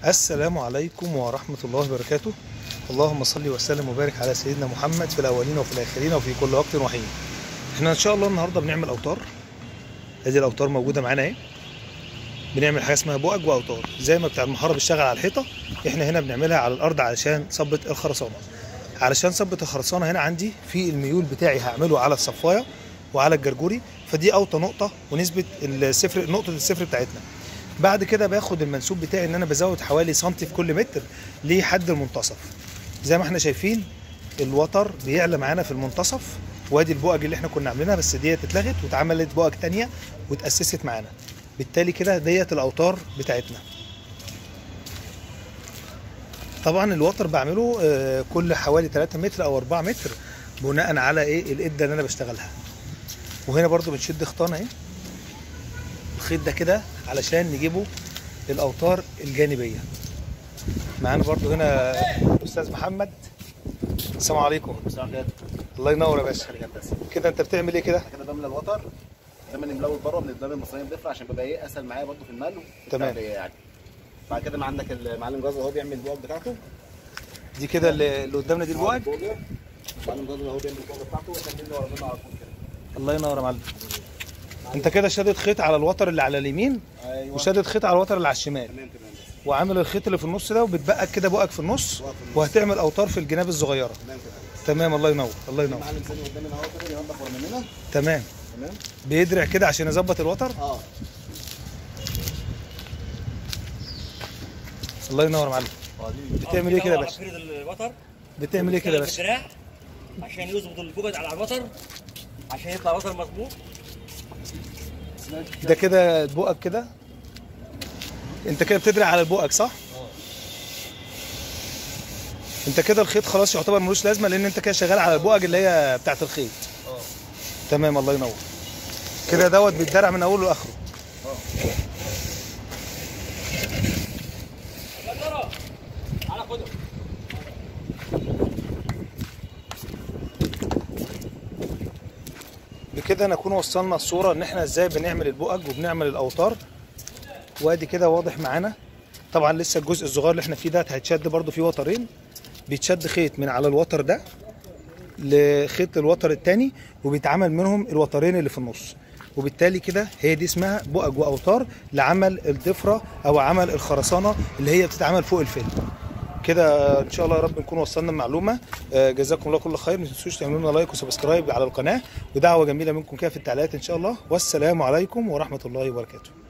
السلام عليكم ورحمة الله وبركاته اللهم صل وسلم وبارك على سيدنا محمد في الأولين وفي الآخرين وفي كل وقت وحين احنا إن شاء الله النهاردة بنعمل أوتار هذه الأوتار موجودة معانا اهي بنعمل حاجة اسمها بؤج وأوتار زي ما بتاع المحارة بيشتغل على الحيطة احنا هنا بنعملها على الأرض علشان ثبت الخرسانة علشان ثبت الخرسانة هنا عندي في الميول بتاعي هعمله على الصفاية وعلى الجرجوري فدي أوطى نقطة ونسبة الصفر نقطة الصفر بتاعتنا بعد كده باخد المنسوب بتاعي ان انا بزود حوالي سنتي في كل متر لحد المنتصف زي ما احنا شايفين الوتر بيعلى معانا في المنتصف وادي البؤج اللي احنا كنا عاملينها بس ديت اتلغت واتعملت بؤج تانية واتأسست معانا بالتالي كده ديت الاوتار بتاعتنا طبعا الوتر بعمله آه، كل حوالي 3 متر او 4 متر بناء على ايه القده اللي انا بشتغلها وهنا برضو بنشد خطانه اهي الخيط ده كده علشان نجيبه الاوتار الجانبيه معانا برضو هنا الاستاذ محمد السلام عليكم الله ينور يا باشا كده انت بتعمل ايه كده كده بملى الوتر لما نملاه بره بنضرب المصريين بيفرق عشان بيبقى ايه اسهل معايا برضه في الملو تمام. التعبية يعني بعد كده ما عندك المعلم جوز اهو بيعمل البوق بتاعته دي كده اللي اللي قدامنا دي البؤج المعلم جوز اهو بيعمل البوق بتاعته واحنا بنملى ورا منه على طول كده الله ينور يا معلم انت كده شادد خيط على الوتر اللي على اليمين ايوه وشادد خيط على الوتر اللي على الشمال تمام تمام بس وعامل الخيط اللي في النص ده وبتبقى كده بؤج في النص بؤج في النص. وهتعمل اوتار في الجناب الصغيره تمام كده تمام الله ينور الله ينور المعلم ثاني قدامنا اهو كده بينضف ورا مننا تمام تمام بيدرع كده عشان يظبط الوتر اه الله ينور يا معلم بتعمل ايه كده يا باشا فرد الوتر بتعمل ايه كده يا بيشتغل باشا بالدراع عشان يظبط البوجد على الوتر عشان يطلع وتر مظبوط ده كده بؤج كده انت كده بتدرع على البؤج صح انت كده الخيط خلاص يعتبر ملوش لازمه لان انت كده شغال على البؤج اللي هي بتاعت الخيط تمام الله ينور كده دوت بيتدرع من اوله لاخره على خده بكده نكون وصلنا الصوره ان احنا ازاي بنعمل البؤج وبنعمل الاوتار وادي كده واضح معانا طبعا لسه الجزء الصغير اللي احنا فيه ده هيتشد برده فيه وترين بيتشد خيط من على الوتر ده لخيط الوتر التاني وبيتعمل منهم الوترين اللي في النص وبالتالي كده هي دي اسمها بؤج واوتار لعمل الضفره او عمل الخرسانه اللي هي بتتعمل فوق الفيلم كده ان شاء الله يا رب نكون وصلنا المعلومه آه، جزاكم الله كل خير ما تنسوش تعملوا لنا لايك وسبسكرايب على القناه ودعوه جميله منكم كده في التعليقات ان شاء الله والسلام عليكم ورحمه الله وبركاته